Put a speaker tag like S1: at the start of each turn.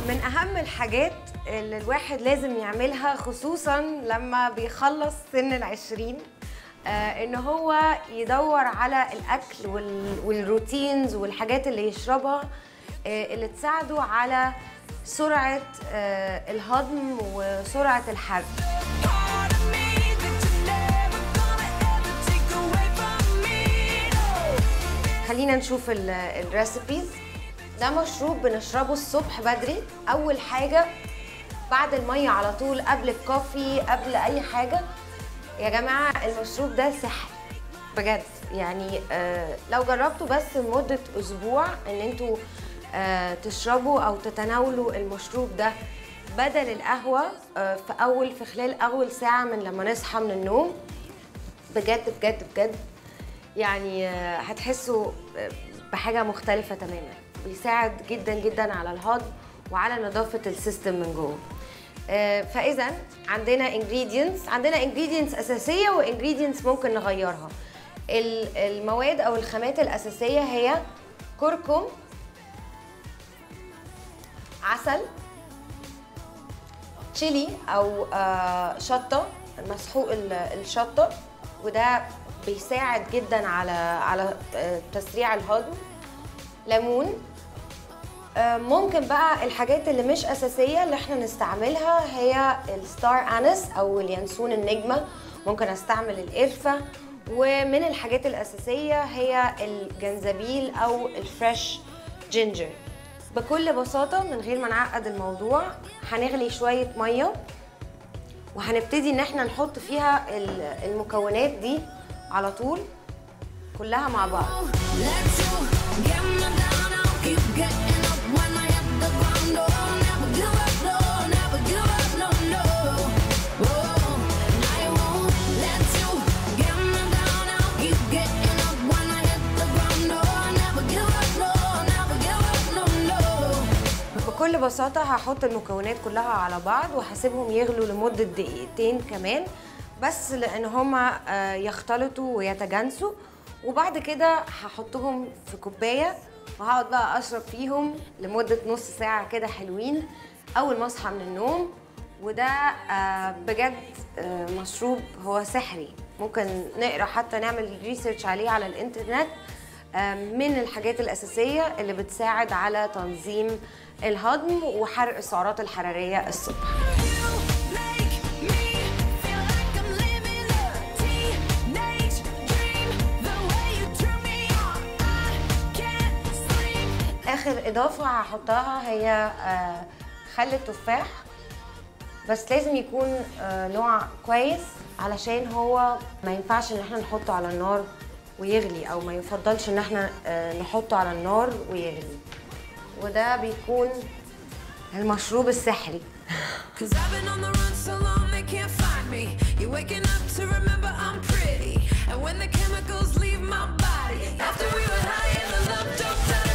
S1: من اهم الحاجات اللي الواحد لازم يعملها خصوصا لما بيخلص سن العشرين آه ان هو يدور على الاكل وال- والروتينز والحاجات اللي يشربها آه اللي تساعده على سرعه آه الهضم وسرعه الحرق
S2: Part of me that you're never gonna ever take away from me. No.
S1: خلينا نشوف الريسبيز ده مشروب بنشربه الصبح بدري اول حاجه بعد الميه على طول قبل الكوفي قبل اي حاجه يا جماعه المشروب ده سحر بجد يعني آه لو جربتوا بس لمده اسبوع ان انتوا آه تشربوا او تتناولوا المشروب ده بدل القهوه آه في اول في خلال اول ساعه من لما نصحى من النوم بجد بجد بجد يعني آه، هتحسوا آه، بحاجة مختلفة تماما بيساعد جدا جدا على الهضم وعلى نظافة السيستم من جوه آه، فإذا عندنا ingredients عندنا ingredients أساسية و ingredients ممكن نغيرها ال- المواد أو الخامات الأساسية هي كركم عسل تشيلي او آه، شطه مسحوق ال- الشطه وده بيساعد جدا على على آه، تسريع الهضم ليمون آه، ممكن بقى الحاجات اللي مش اساسيه اللي احنا نستعملها هي الستار انس او اليانسون النجمه ممكن استعمل القرفه ومن الحاجات الاساسيه هي الجنزبيل او الفريش جينجر بكل بساطه من غير ما نعقد الموضوع هنغلي شويه ميه وهنبتدي ان احنا نحط فيها ال- المكونات دي على طول كلها مع بعض
S2: Let you get me down. I'll keep getting up when I hit the ground. No, never give up, no, never give up, no, no. Oh, I won't let you get me down. I'll keep getting up when I hit the ground. No, never give up, no, never give up, no, no.
S1: بكل بساطة هحط المكونات كلها على بعض وهسيبهم يغلوا لمدة دقيقتين كمان بس لأن هما آه، يختلطوا ويتجانسوا وبعد كده هحطهم في كوباية وهقعد بقى أشرب فيهم لمدة نص ساعة كده حلوين أول ما أصحى من النوم وده آه، بجد آه، مشروب هو سحري ممكن نقرا حتى نعمل ريسيرش عليه على الانترنت آه، من الحاجات الأساسية اللي بتساعد على تنظيم الهضم وحرق السعرات الحرارية الصبح
S2: You make me feel like I'm living a teenage dream. The way you turn me on, I can't sleep.
S1: آخر إضافة هحطها هي آه، خل التفاح بس لازم يكون آه، نوع كويس علشان هو ما ينفعش ان احنا نحطه على النار ويغلي او ما يفضلش ان احنا آه، نحطه على النار ويغلي وده بيكون المشروب السحري
S2: Cause I've been on the run so long they can't find me. You're waking up to remember I'm pretty. And when the chemicals leave my body, after we were high and the love dropped out